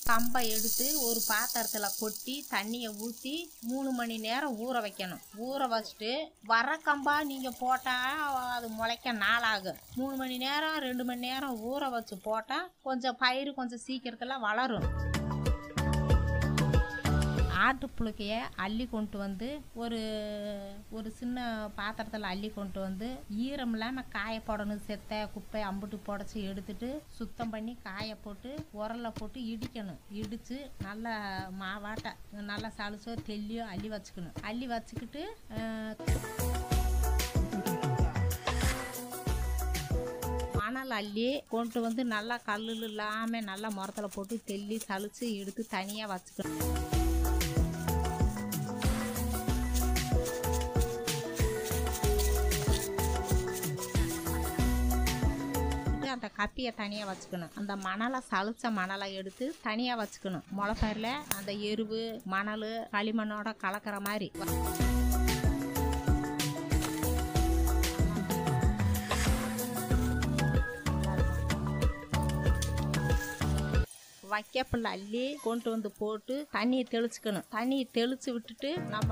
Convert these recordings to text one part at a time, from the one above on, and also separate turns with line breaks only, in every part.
கம்பை எடுத்து ஒரு பாத்திரத்தில் கொட்டி தண்ணியை ஊற்றி மூணு மணி நேரம் ஊற வைக்கணும் ஊற வச்சுட்டு வர கம்பா நீங்கள் போட்டால் அது முளைக்க நாளாகும் மூணு மணி நேரம் ரெண்டு மணி நேரம் ஊற வச்சு போட்டால் கொஞ்சம் பயிர் கொஞ்சம் சீக்கிரத்தில் வளரும் ஆட்டு புழுக்கைய அள்ளி கொண்டு வந்து ஒரு ஒரு சின்ன பாத்திரத்தில் அள்ளி கொண்டு வந்து ஈரம் இல்லாமல் காய போடணும் செத்தை குப்பை அம்புட்டு புடச்சி எடுத்துட்டு சுத்தம் பண்ணி காய போட்டு உரல்ல போட்டு இடிக்கணும் இடித்து நல்லா மாவாட்ட நல்லா சளிச்சோ தெல்லியோ அள்ளி வச்சுக்கணும் அள்ளி வச்சுக்கிட்டு அஹ், மணல் அள்ளி கொண்டு வந்து நல்லா கல்லுல இல்லாமல் நல்லா முரத்தில் போட்டு தெள்ளி சளிச்சு எடுத்து தனியாக வச்சுக்கணும் எடுத்து அந்த கப்பியை தனியாக வச்சுக்கணும் அந்த மணலை சளிச்ச மணலை எடுத்து தனியாக வச்சுக்கணும் முளைப்பயிரில் அந்த எருவு மணல் களிமண்ணோட கலக்கிற மாதிரி வைக்கப்புல்ல அள்ளி கொண்டு வந்து போட்டு தண்ணியை தெளிச்சுக்கணும் தண்ணியை தெளிச்சு விட்டுட்டு நம்ம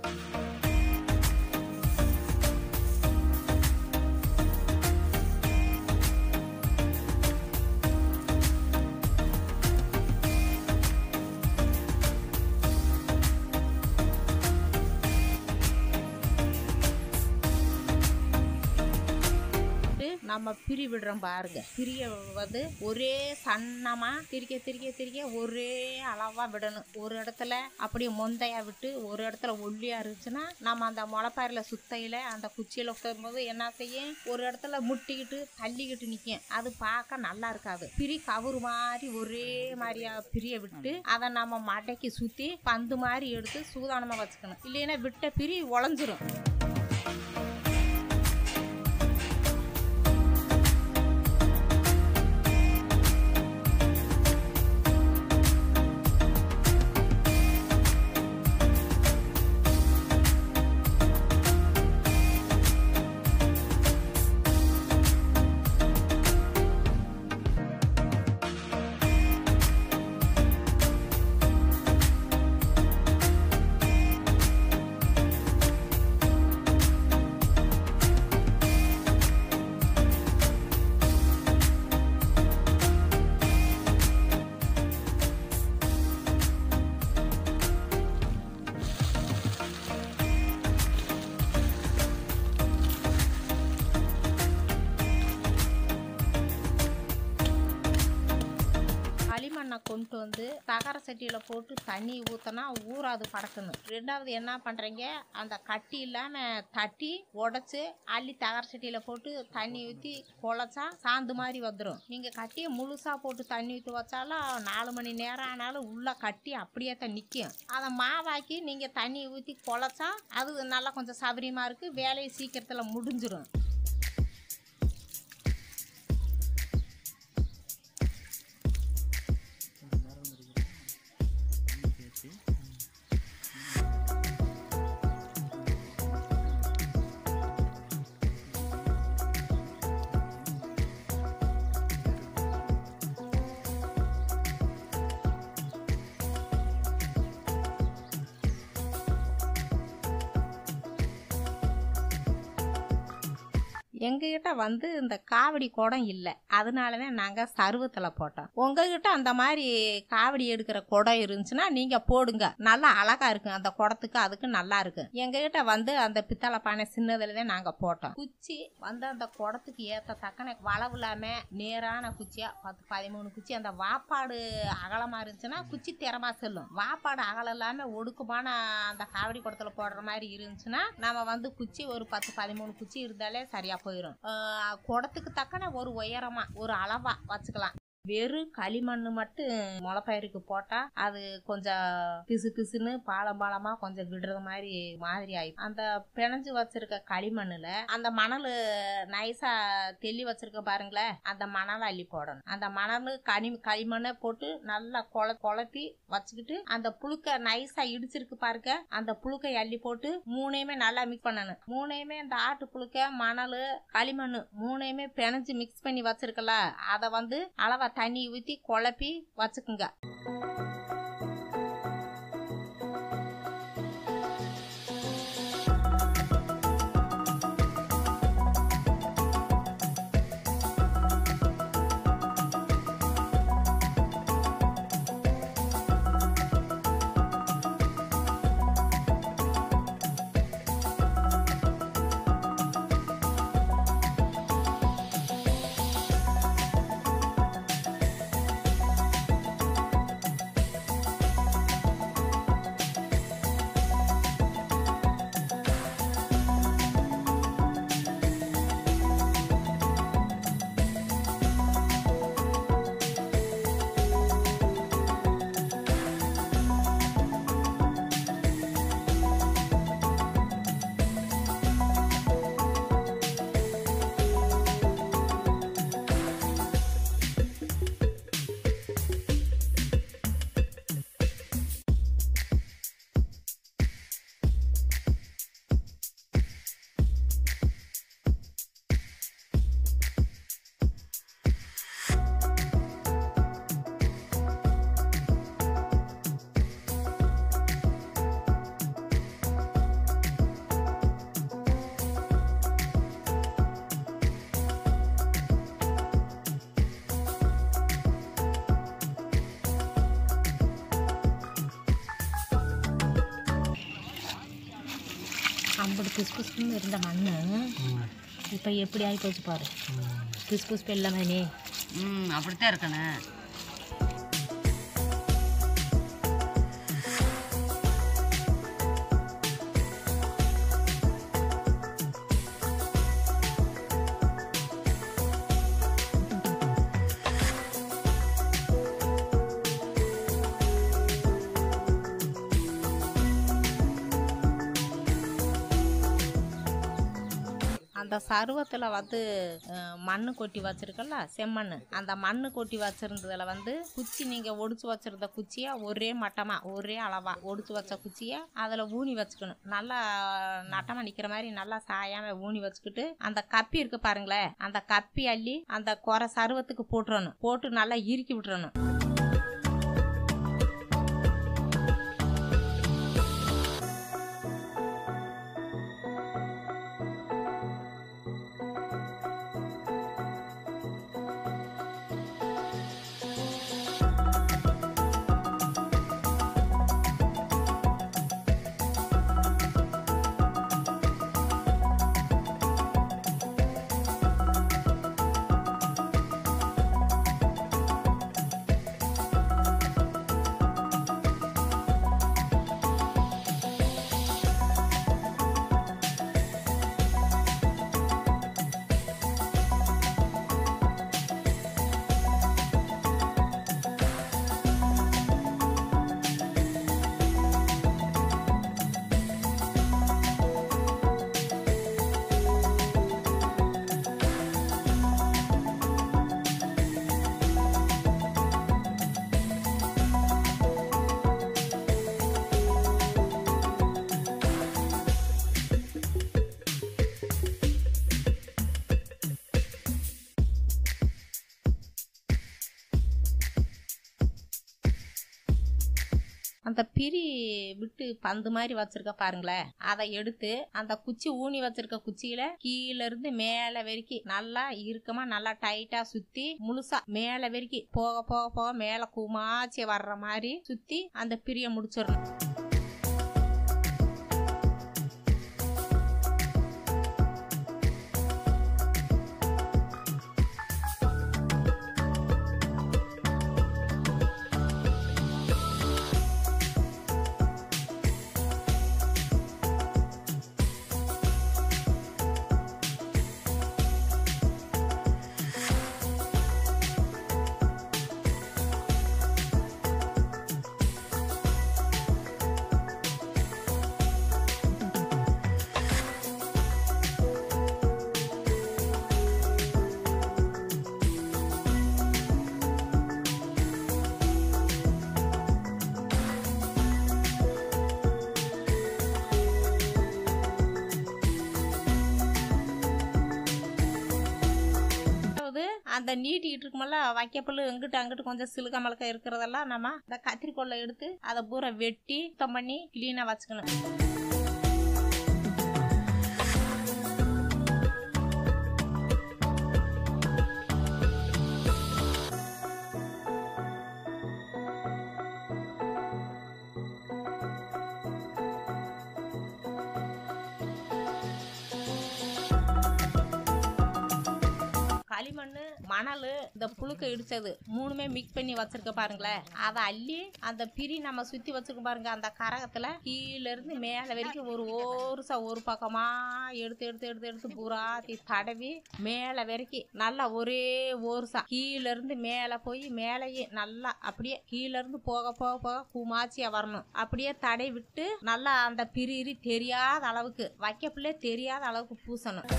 விட்டு நம்ம பிரி விடுறோம் பாருங்க பிரிய வந்து ஒரே சன்னமா திரிக்க திரிக்க திரிக்க ஒரே அளவா விடணும் ஒரு இடத்துல அப்படியே மொந்தையா விட்டு ஒரு இடத்துல ஒல்லியா இருந்துச்சுன்னா நம்ம அந்த முளைப்பயிரில சுத்தையில அந்த குச்சியில உட்காரும்போது என்ன செய்யும் ஒரு இடத்துல முட்டிக்கிட்டு தள்ளிக்கிட்டு நிற்கும் அது பார்க்க நல்லா இருக்காது பிரி கவுரு மாதிரி ஒரே மாதிரியா பிரிய விட்டு அதை நம்ம மடைக்கு சுத்தி பந்து மாதிரி எடுத்து சூதானமா வச்சுக்கணும் இல்லைன்னா விட்ட பிரி உடஞ்சிரும் களிமண்ணை கொண்டு வந்து தகர சட்டியில் போட்டு தண்ணி ஊற்றினா ஊறாது படக்கணும் ரெண்டாவது என்ன பண்ணுறீங்க அந்த கட்டி இல்லாமல் தட்டி உடச்சி அள்ளி தகர சட்டியில் போட்டு தண்ணி ஊற்றி குழச்சா சாந்து மாதிரி வந்துடும் நீங்கள் கட்டியை முழுசாக போட்டு தண்ணி ஊற்றி வச்சாலும் நாலு மணி நேரம் ஆனாலும் உள்ள கட்டி அப்படியே தான் நிற்கும் அதை மாவாக்கி நீங்கள் தண்ணி ஊற்றி குழச்சா அது நல்லா கொஞ்சம் சௌகரியமாக இருக்குது வேலையை சீக்கிரத்தில் முடிஞ்சிடும் எங்ககிட்ட வந்து இந்த காவடி குடம் இல்லை அதனால தான் நாங்கள் சருவத்தில் போட்டோம் உங்ககிட்ட அந்த மாதிரி காவடி எடுக்கிற குடம் இருந்துச்சுன்னா நீங்கள் போடுங்க நல்லா அழகா இருக்கும் அந்த குடத்துக்கு அதுக்கு நல்லா இருக்கும் எங்ககிட்ட வந்து அந்த பித்தளை பானை சின்னதுல தான் நாங்கள் போட்டோம் குச்சி வந்து அந்த குடத்துக்கு ஏற்ற தக்கன வளவு இல்லாமல் நேரான குச்சியா பத்து பதிமூணு குச்சி அந்த வாப்பாடு அகலமாக இருந்துச்சுன்னா குச்சி திறமா செல்லும் வாப்பாடு அகலம் இல்லாமல் ஒடுக்குமான அந்த காவடி குடத்துல போடுற மாதிரி இருந்துச்சுன்னா நம்ம வந்து குச்சி ஒரு பத்து பதிமூணு குச்சி இருந்தாலே சரியா போயிடும் ஆஹ் குடத்துக்கு தக்கன ஒரு உயரமா ஒரு அளவா வச்சுக்கலாம் வெறும் களிமண் மட்டும் முளைப்பயிருக்கு போட்டா அது கொஞ்சம் பிசு பிசுன்னு பாலம் பாலமா கொஞ்சம் விடுறது மாதிரி மாதிரி ஆயிடும் அந்த பிணைஞ்சு வச்சிருக்க களிமண்ணுல அந்த மணல் நைஸா தெளி வச்சிருக்க பாருங்களேன் அந்த மணலை அள்ளி போடணும் அந்த மணல் கனி களிமண்ணை போட்டு நல்லா கொல குழப்பி வச்சுக்கிட்டு அந்த புழுக்க நைஸா இடிச்சிருக்கு பாருங்க அந்த புழுக்கை அள்ளி போட்டு மூணையுமே நல்லா மிக்ஸ் பண்ணணும் மூணையுமே இந்த ஆட்டு புழுக்க மணல் களிமண் மூணையுமே பிணைஞ்சு மிக்ஸ் பண்ணி வச்சிருக்கல அதை வந்து அளவா தண்ணி ஊற்றி குழப்பி வச்சுக்குங்க அம்பது புஸ் புஸ்னு இருந்த மண்ணு இப்போ எப்படி ஆகி போச்சு பாரு புஸ் புஸ் எல்லாமே
ம் அப்படித்தான் இருக்கணும்
அந்த சருவத்தில் வந்து அஹ், மண்ணு கொட்டி வச்சிருக்கல செம்மண் அந்த மண்ணு கொட்டி வச்சிருந்ததுல வந்து குச்சி நீங்கள் ஒடிச்சு வச்சிருந்த குச்சியை ஒரே மட்டமாக ஒரே அளவாக ஒடிச்சு வச்ச குச்சியை அதில் ஊனி வச்சுக்கணும் நல்லா நட்டமாக நிற்கிற மாதிரி நல்லா சாயாமல் ஊனி வச்சுக்கிட்டு அந்த கப்பி இருக்கு பாருங்களேன் அந்த கப்பி அள்ளி அந்த குறை சருவத்துக்கு போட்டுறணும் போட்டு நல்லா இறுக்கி விட்டுறணும் அந்த பிரி விட்டு பந்து மாதிரி வச்சிருக்க பாருங்களேன் அதை எடுத்து அந்த குச்சி ஊனி வச்சிருக்க குச்சியில கீழ இருந்து மேல வரைக்கும் நல்லா இறுக்கமா நல்லா டைட்டா சுத்தி முழுசா மேல வரைக்கும் போக போக போக மேல குமாச்சி வர்ற மாதிரி சுத்தி அந்த பிரிய முடிச்சிடணும் அந்த நீட்டிக்கிட்டு இருக்குமல்ல வைக்கப்புல்லு எங்கிட்ட அங்கிட்டு கொஞ்சம் சிலுக்க மலக்க இருக்கிறதெல்லாம் நம்ம இந்த கத்திரிக்கோல்ல எடுத்து அதை பூரா வெட்டி சுத்தம் பண்ணி கிளீனாக வச்சுக்கணும் களிமண் மணல் இந்த புழுக்க இடிச்சது மூணுமே மிக்ஸ் பண்ணி வச்சிருக்க பாருங்களேன் அதை அள்ளி அந்த பிரி நம்ம சுத்தி வச்சிருக்க பாருங்க அந்த கரகத்துல கீழ இருந்து மேல வரைக்கும் ஒரு ஓருசா ஒரு பக்கமா எடுத்து எடுத்து எடுத்து எடுத்து பூராத்தி தடவி மேல வரைக்கும் நல்லா ஒரே ஓருசா கீழ இருந்து மேல போய் மேலேயே நல்லா அப்படியே கீழ இருந்து போக போக போக குமாச்சியா வரணும் அப்படியே தடை விட்டு நல்லா அந்த பிரிரி தெரியாத அளவுக்கு வைக்கப்புள்ளே தெரியாத அளவுக்கு பூசணும்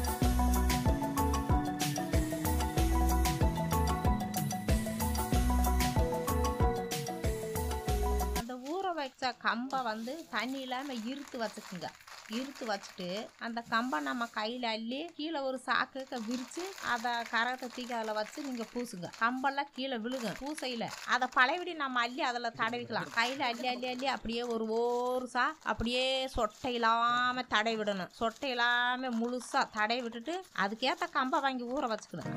அந்த ஊற வச்ச கம்பை வந்து தண்ணி இல்லாம இருத்து வச்சுக்குங்க இருத்து வச்சுட்டு அந்த கம்பை நம்ம கையில அள்ளி கீழே ஒரு சாக்குக்க விரிச்சு அதை கரகத்தை தூக்கி அதில் வச்சு நீங்க பூசுங்க கம்பெல்லாம் கீழே விழுங்க பூசையில அதை பழையபடி நம்ம அள்ளி அதில் தடவிக்கலாம் கையில அள்ளி அள்ளி அள்ளி அப்படியே ஒரு ஒரு சா அப்படியே சொட்டை இல்லாம தடை விடணும் சொட்டை இல்லாம முழுசா தடை விட்டுட்டு அதுக்கேற்ற கம்பை வாங்கி ஊற வச்சுக்கணும்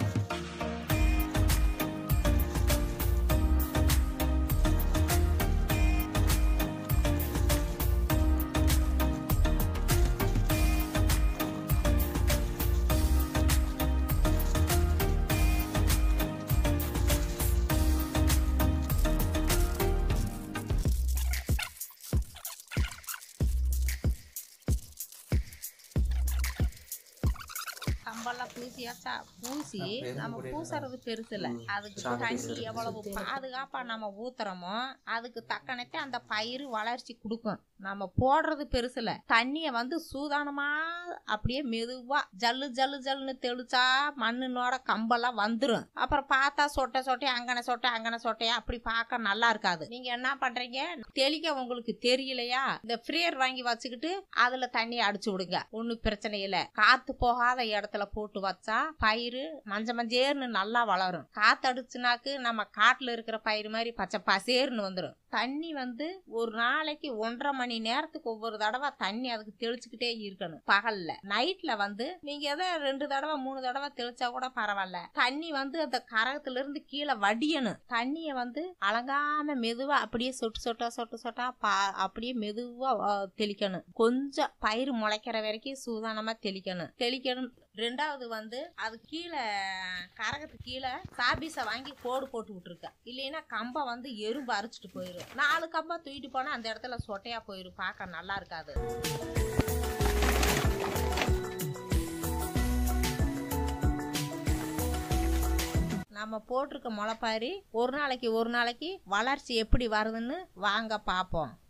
கம்பெல்லாம் பூசியாச்சா பூசி நம்ம பூசறது பெருசு இல்ல அதுக்கு தண்ணி எவ்வளவு பாதுகாப்பா நம்ம ஊத்துறோமோ அதுக்கு தக்கனத்தை அந்த பயிர் வளர்ச்சி கொடுக்கும் நம்ம போடுறது பெருசு இல்ல தண்ணிய வந்து சூதானமா அப்படியே மெதுவா ஜல்லு ஜல்லு ஜல்லுன்னு தெளிச்சா மண்ணுனோட கம்பெல்லாம் வந்துரும் அப்புறம் பார்த்தா சொட்டை சொட்டை அங்கன சொட்டை அங்கன சொட்டையா அப்படி பார்க்க நல்லா இருக்காது நீங்க என்ன பண்றீங்க தெளிக்க உங்களுக்கு தெரியலையா இந்த ஃப்ரீயர் வாங்கி வச்சுக்கிட்டு அதுல தண்ணி அடிச்சு விடுங்க ஒன்னும் பிரச்சனை இல்ல காத்து போகாத இடத்துல போட்டு வச்சா பயிறு மஞ்ச மஞ்சேர்னு நல்லா வளரும் காத்து அடிச்சுனாக்கு நம்ம காட்டுல இருக்கிற பயிர் மாதிரி பச்சை பசேர்னு வந்துடும் தண்ணி வந்து ஒரு நாளைக்கு ஒன்றரை மணி நேரத்துக்கு ஒவ்வொரு தடவை தண்ணி அதுக்கு தெளிச்சுக்கிட்டே இருக்கணும் பகல்ல நைட்ல வந்து நீங்க எதை ரெண்டு தடவை மூணு தடவை தெளிச்சா கூட பரவாயில்ல தண்ணி வந்து அந்த கரகத்துல இருந்து கீழே வடியணும் தண்ணிய வந்து அலங்காம மெதுவா அப்படியே சொட்டு சொட்டா சொட்டு சொட்டா பா அப்படியே மெதுவா அஹ், தெளிக்கணும் கொஞ்சம் பயிர் முளைக்கிற வரைக்கும் சூதானமா தெளிக்கணும் தெளிக்கணும் ரெண்டாவது வந்து அது கீழே கரகத்துக்கு கீழே சாபீஸை வாங்கி கோடு போட்டு விட்டுருக்க இல்லைன்னா கம்பை வந்து எறும்பு அரிச்சிட்டு போயிடும் நாலு கம்பா தூக்கிட்டு போனா அந்த இடத்துல சொட்டையா போயிடும் பார்க்க நல்லா இருக்காது நம்ம போட்டிருக்க முளைப்பாரி ஒரு நாளைக்கு ஒரு நாளைக்கு வளர்ச்சி எப்படி வருதுன்னு வாங்க பார்ப்போம்